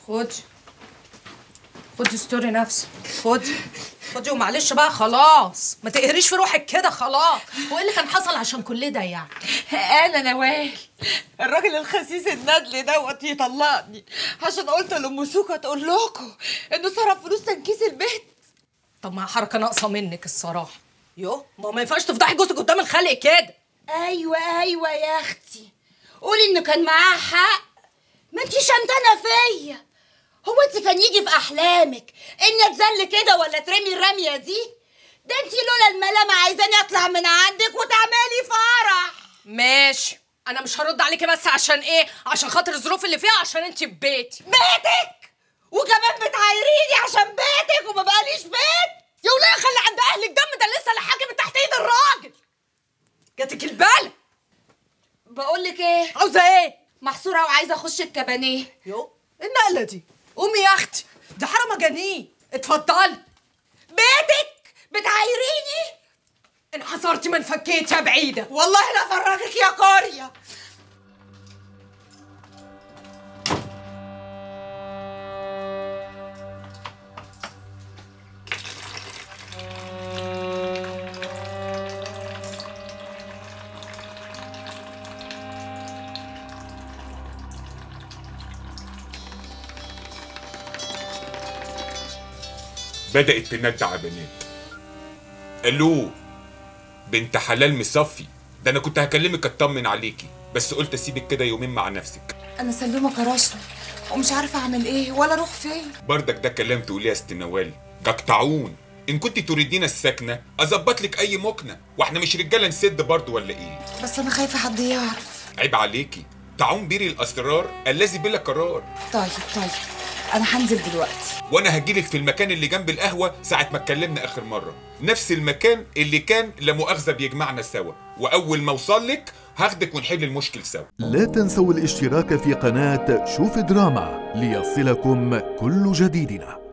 خد خد استوري نفسك خد خدي ومعلش بقى خلاص ما تقهريش في روحك كده خلاص هو ايه اللي كان حصل عشان كل ده يعني انا نوال الراجل الخسيس الندل دوت يطلقني عشان قلت لام سوكه تقول لكم انه صرف فلوس تنكيس البيت طب ما حركه ناقصه منك الصراحه يو ما هو ما ينفعش تفضحي جوزك قدام الخلق كده ايوه ايوه يا اختي قولي انه كان معاه حق ما انتي شمتانه فيا هو انت كان يجي في احلامك اني اتذل كده ولا ترمي الرميه دي ده انت لولا الملامه عايزاني اطلع من عندك وتعملي فرح ماشي انا مش هرد عليكي بس عشان ايه عشان خاطر الظروف اللي فيها عشان انت في بيتي بيتك وكمان بتعايريني عشان بيتك وما بقاليش بيت يا وليه خلي عند اهلك دم ده لسه الحاكم تحت ايد الراجل جاتك البال بقول لك ايه عاوزه ايه محصوره وعايزه اخش الكبانيه يو إيه النقله دي قومي يا اختي ده حرام مجانين اتفضلي بيتك بتعايريني انحصرتي ما انفكيت يا بعيده والله لا افرجك يا قريه بدأت تندع بنات الو بنت حلال مصفي ده انا كنت هكلمك اطمن عليكي بس قلت اسيبك كده يومين مع نفسك انا سلومه كرشنا ومش عارفه اعمل ايه ولا اروح فين بردك ده كلام تقوليه يا ست نوال جقطعون ان كنت تريدين السكنه اظبط لك اي مكنه واحنا مش رجاله نسد برضه ولا ايه بس انا خايفه حد يعرف عيب عليكي طاعون بيري الاسرار الذي بلا قرار طيب طيب انا هنزل دلوقتي وانا هجيلك في المكان اللي جنب القهوه ساعه ما اتكلمنا اخر مره نفس المكان اللي كان لا مؤاخذه بيجمعنا سوا واول ما اوصل لك هاخدك ونحل المشكل سوا لا تنسوا الاشتراك في قناة شوف دراما ليصلكم كل جديدنا